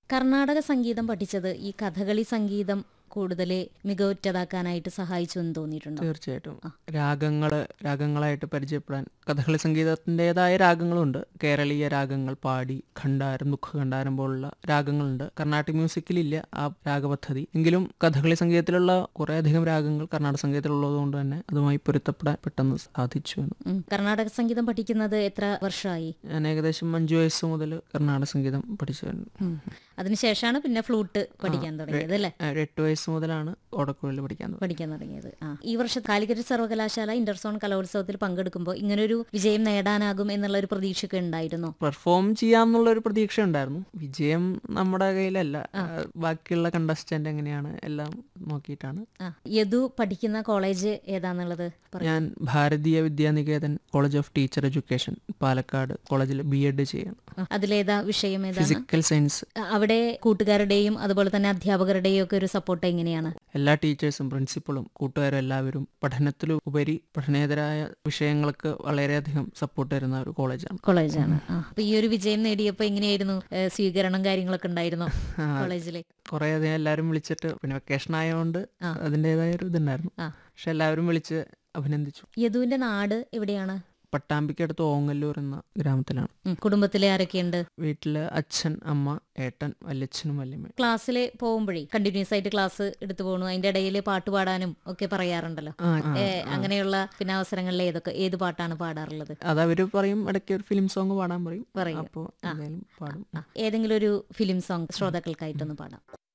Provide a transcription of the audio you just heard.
കർണാടക സംഗീതം പഠിച്ചത് ഈ കഥകളി സംഗീതം കൂടുതൽ മികവുറ്റതാക്കാനായിട്ട് സഹായിച്ചു എന്ന് തോന്നിയിട്ടുണ്ടോ തീർച്ചയായിട്ടും രാഗങ്ങള് രാഗങ്ങളായിട്ട് പരിചയപ്പെടാൻ കഥകളി സംഗീതത്തിൻ്റെതായ രാഗങ്ങളുണ്ട് കേരളീയ രാഗങ്ങൾ പാടി ഖണ്ഡാരം ദുഃഖഖണ്ഡാരം പോലുള്ള രാഗങ്ങളുണ്ട് കർണാട്ടിക് മ്യൂസിക്കിലില്ല ആ രാഗപദ്ധതി എങ്കിലും കഥകളി സംഗീതത്തിലുള്ള കുറേ അധികം രാഗങ്ങൾ കർണാടക സംഗീതത്തിലുള്ളത് കൊണ്ട് തന്നെ അതുമായി പൊരുത്തപ്പെടാൻ പെട്ടെന്ന് സാധിച്ചു എന്ന് ഉം. കർണാടക സംഗീതം പഠിക്കുന്നത് എത്ര വർഷമായി ഞാൻ ഏകദേശം അഞ്ചു വയസ്സ് മുതൽ കർണാടക സംഗീതം പഠിച്ചിട്ടുണ്ട് ഉം. അതിനുശേഷമാണ് പിന്നെ ഫ്ലൂട്ട് പഠിക്കാൻ തുടങ്ങിയത് അല്ലേ ആ, ഒരു എട്ട് വയസ്സ് മുതലാണ് ഓടക്കുഴലിൽ പഠിക്കാൻ തുടങ്ങിയത്. പഠിക്കാൻ തുടങ്ങിയത് ആ ഈ വർഷം കാലിക്കറ്റ് സർവകലാശാല ഇന്റർസോൺ കലോത്സവത്തിൽ പങ്കെടുക്കുമ്പോൾ ഇങ്ങനൊരു വിജയം നേടാനാകും എന്നുള്ള ഒരു പ്രതീക്ഷയൊക്കെ ഉണ്ടായിരുന്നോ പെർഫോം ചെയ്യാന്നുള്ള ഒരു പ്രതീക്ഷ ഉണ്ടായിരുന്നു വിജയം നമ്മുടെ കയ്യിലല്ല ആ, ബാക്കിയുള്ള കണ്ടസ്റ്റന്റ് എങ്ങനെയാണ് എല്ലാം നോക്കിയിട്ടാണ് ആ യദു പഠിക്കുന്ന കോളേജ് ഏതാന്നുള്ളത് പറ ഞാൻ Bharatiya Vidyanikethan college of teacher education Palakkad കോളേജിൽ ബി എഡ് ചെയ്യണം ആ, അതിലേതാ വിഷയം ഏതാണ് ഫിസിക്കൽ സയൻസ് ആ, അവിടെ കൂട്ടുകാരുടെയും അതുപോലെ തന്നെ അധ്യാപകരുടെയും ഒക്കെ ഒരു സപ്പോർട്ട് എങ്ങനെയാണ് എല്ലാ ടീച്ചേഴ്സും പ്രിൻസിപ്പളും കൂട്ടുകാരും എല്ലാവരും പഠനത്തിലും ഉപരി പഠനേതരായ വിഷയങ്ങൾക്ക് വളരെയധികം സപ്പോർട്ട് തരുന്ന ഒരു കോളേജാണ് കോളേജാണ് ആ അപ്പൊ ഈ ഒരു വിജയം നേടിയപ്പോ എങ്ങനെയായിരുന്നു ഏ, സ്വീകരണം കാര്യങ്ങളൊക്കെ ഉണ്ടായിരുന്നോ കോളേജിലെ കുറേ അധികം എല്ലാവരും വിളിച്ചിട്ട് പിന്നെ വെക്കേഷൻ ആയതുകൊണ്ട് ആ. അതിൻ്റെതായ ഒരു ഇതുണ്ടായിരുന്നു ആ. പക്ഷെ എല്ലാവരും വിളിച്ച് അഭിനന്ദിച്ചു യദുവിന്റെ നാട് എവിടെയാണ് പട്ടാമ്പിക്കടുത്ത് ഓങ്ങല്ലൂർ എന്ന ഗ്രാമത്തിലാണ് ഉം, കുടുംബത്തിലെ ആരൊക്കെയുണ്ട് വീട്ടില് അച്ഛൻ അമ്മ ഏട്ടൻ വല്യച്ഛനും വല്യമ്മയും ക്ലാസ്സിൽ പോകുമ്പോഴേ കണ്ടിന്യൂസ് ആയിട്ട് ക്ലാസ് എടുത്തു പോകണു അതിന്റെ ഇടയിൽ പാട്ട് പാടാനും ഒക്കെ പറയാറുണ്ടല്ലോ ആ, ആ, ഏ, അങ്ങനെയുള്ള പിന്നെ അവസരങ്ങളിൽ ഏതൊക്കെ ഏത് പാട്ടാണ് പാടാറുള്ളത് അത് അവര് പറയും ഇടയ്ക്ക് ഒരു ഫിലിം സോങ് പാടാൻ പറയും പറയും. അപ്പോൾ എന്തായാലും പാടും ആ, ഏതെങ്കിലും ഒരു ഫിലിം സോങ് ശ്രോതാക്കൾക്കായിട്ടൊന്ന് പാടാം